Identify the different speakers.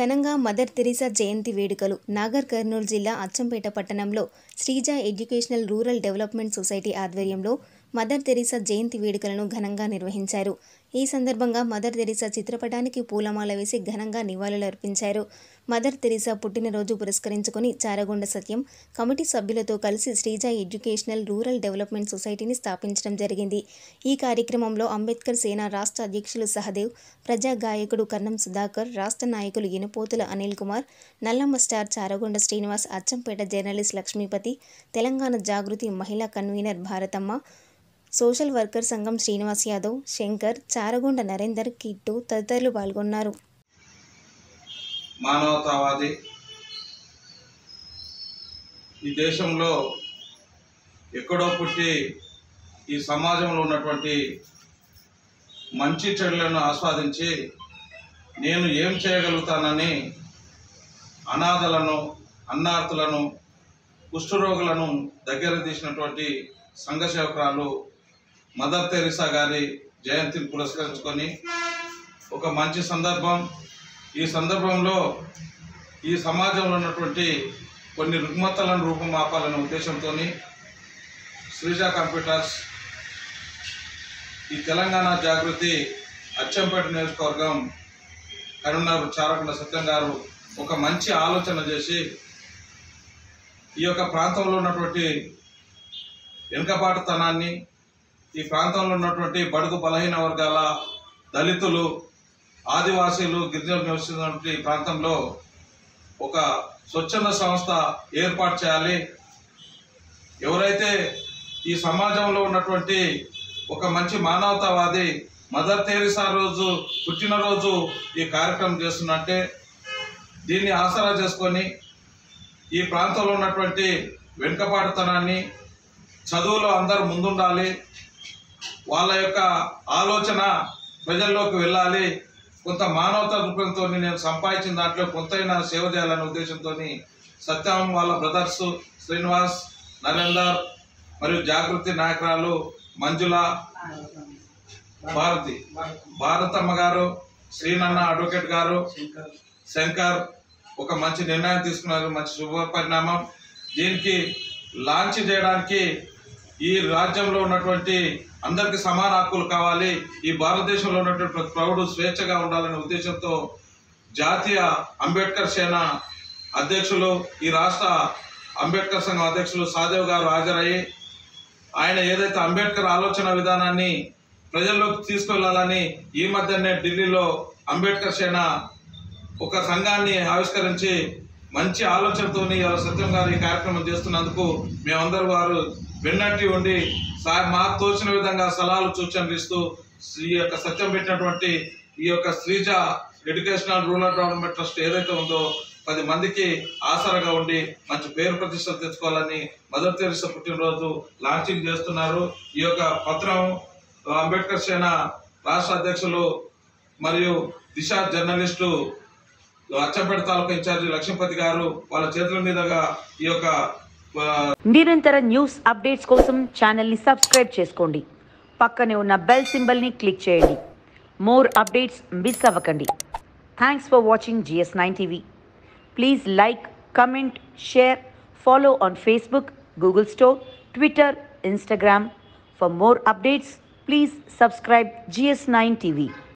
Speaker 1: ఘనంగా mother Teresa జయంతి వేడుకలు నాగర్ కర్నూలు జిల్లా అచ్చంపేట పట్టణంలో Sreeja educational rural development society ఆధ్వర్యంలో మదర్ తెరీసా జయంతి వేడుకలను ఘనంగా నిర్వహించారు ఈ సందర్భంగా మదర్ తెరీసా చిత్రపటానికి పూలమాల వేసి ఘనంగా నివాళులర్పించారు మదర్ తెరీసా పుట్టినరోజు పురస్కరించుకుని చారగొండ సత్యం కమిటీ సభ్యులతో కలిసి శ్రీజ ఎడ్యుకేషనల్ రూరల్ డెవలప్మెంట్ సొసైటీని స్థాపించడం జరిగింది ఈ కార్యక్రమంలో అంబేద్కర్ సేన రాష్ట్ర అధ్యక్షులు సహదేవ్ ప్రజా గాయకుడు కన్నం సుధాకర్ రాష్ట్ర నాయకులు ఇనుపోతుల అనిల్ కుమార్ నల్లమ్మ స్టార్ చారగొండ శ్రీనివాస్ అచ్చంపేట జర్నలిస్ట్ లక్ష్మీపతి తెలంగాణ జాగృతి మహిళా కన్వీనర్ భారతమ్మ సోషల్ వర్కర్ సంఘం శ్రీనివాస్ యాదవ్ శంకర్ చారగొండ నరేందర్ కిట్టు తదితరులు పాల్గొన్నారు
Speaker 2: మానవతావాది ఈ దేశంలో ఎక్కడో పుట్టి ఈ సమాజంలో ఉన్నటువంటి మంచి చెడులను ఆస్వాదించి నేను ఏం చేయగలుగుతానని అనాథలను అన్నార్థులను కుష్ఠరోగులను దగ్గర తీసినటువంటి సంఘ సేవకురాలు మదర్ తెరిసా గారి జయంతిని పురస్కరించుకొని ఒక మంచి సందర్భం ఈ సందర్భంలో ఈ సమాజంలో ఉన్నటువంటి కొన్ని రుగ్మతలను రూపుమాపాలనే ఉద్దేశంతో శ్రీజ కంప్యూటర్స్ ఈ తెలంగాణ జాగృతి అచ్చంపేట నియోజకవర్గం కరీంనగర్ చారకొండ సత్యం గారు ఒక మంచి ఆలోచన చేసి ఈ యొక్క ప్రాంతంలో ఉన్నటువంటి వెనుకబాటుతనాన్ని ఈ ప్రాంతంలో ఉన్నటువంటి బడుగు బలహీన వర్గాల దళితులు ఆదివాసీలు గిరిజనులు నివసిస్తున్నటువంటి ఈ ప్రాంతంలో ఒక స్వచ్ఛంద సంస్థ ఏర్పాటు చేయాలి ఎవరైతే ఈ సమాజంలో ఉన్నటువంటి ఒక మంచి మానవతావాది మదర్ తెరీసా రోజు పుట్టినరోజు ఈ కార్యక్రమం చేస్తున్నట్టే దీన్ని ఆసరా చేసుకొని ఈ ప్రాంతంలో ఉన్నటువంటి వెనుకబాటుతనాన్ని చదువులో అందరూ ముందుండాలి వాళ్ళ యొక్క ఆలోచన ప్రజల్లోకి వెళ్ళాలి కొంత మానవతా దృక్పథంతో నేను సంపాదించిన దాంట్లో కొంతైనా సేవ చేయాలనే ఉద్దేశంతో సత్యం వాళ్ళ బ్రదర్స్ శ్రీనివాస్ నరేందర్ మరియు జాగృతి నాయకురాలు మంజుల భారతి భారతమ్మ గారు శ్రీనన్న అడ్వకేట్ గారు శంకర్ ఒక మంచి నిర్ణయం తీసుకున్నారు మంచి శుభ పరిణామం దీనికి లాంచ్ చేయడానికి ఈ రాజ్యంలో ఉన్నటువంటి అందరికీ సమాన హక్కులు కావాలి ఈ భారతదేశంలో ఉన్నటువంటి ప్రతి ప్రౌఢు స్వేచ్ఛగా ఉండాలనే ఉద్దేశంతో జాతీయ అంబేద్కర్ సేన అధ్యక్షులు ఈ రాష్ట్ర అంబేద్కర్ సంఘం అధ్యక్షులు సాదేవ్ గారు హాజరయ్యి ఆయన ఏదైతే అంబేద్కర్ ఆలోచన విధానాన్ని ప్రజల్లోకి తీసుకెళ్లాలని ఈ మధ్యనే ఢిల్లీలో అంబేద్కర్ సేన ఒక సంఘాన్ని ఆవిష్కరించి మంచి ఆలోచనతో సత్యం గారు ఈ కార్యక్రమం చేస్తున్నందుకు మేమందరూ వారు వెన్నట్టి ఉండి సా- మాకు తోచిన విధంగా సలహాలు సూచనలు ఇస్తూ ఈ యొక్క సత్యం పెట్టినటువంటి ఈ యొక్క Sreeja educational rural development trust ఏదైతే ఉందో పది మందికి ఆసరగా ఉండి మంచి పేరు ప్రతిష్టలు తెచ్చుకోవాలని మదర్ తెరిసా పుట్టినరోజు లాంచింగ్ చేస్తున్నారు ఈ యొక్క పత్రం అంబేద్కర్ సేన రాష్ట్ర అధ్యక్షులు మరియు దిశ జర్నలిస్టు అచ్చంపేట తాలూకా ఇన్ఛార్జి లక్ష్మీపతి గారు వాళ్ళ చేతుల మీదుగా ఈ యొక్క ఆ,
Speaker 3: నిరంతర న్యూస్ అప్డేట్స్ కోసం ఛానల్ని సబ్స్క్రైబ్ చేసుకోండి పక్కనే ఉన్న బెల్ సింబల్ని క్లిక్ చేయండి మోర్ అప్డేట్స్ మిస్ అవ్వకండి thanks for watching GS nine TV please like comment share follow on Facebook Google store Twitter Instagram for more updates please subscribe GS nine TV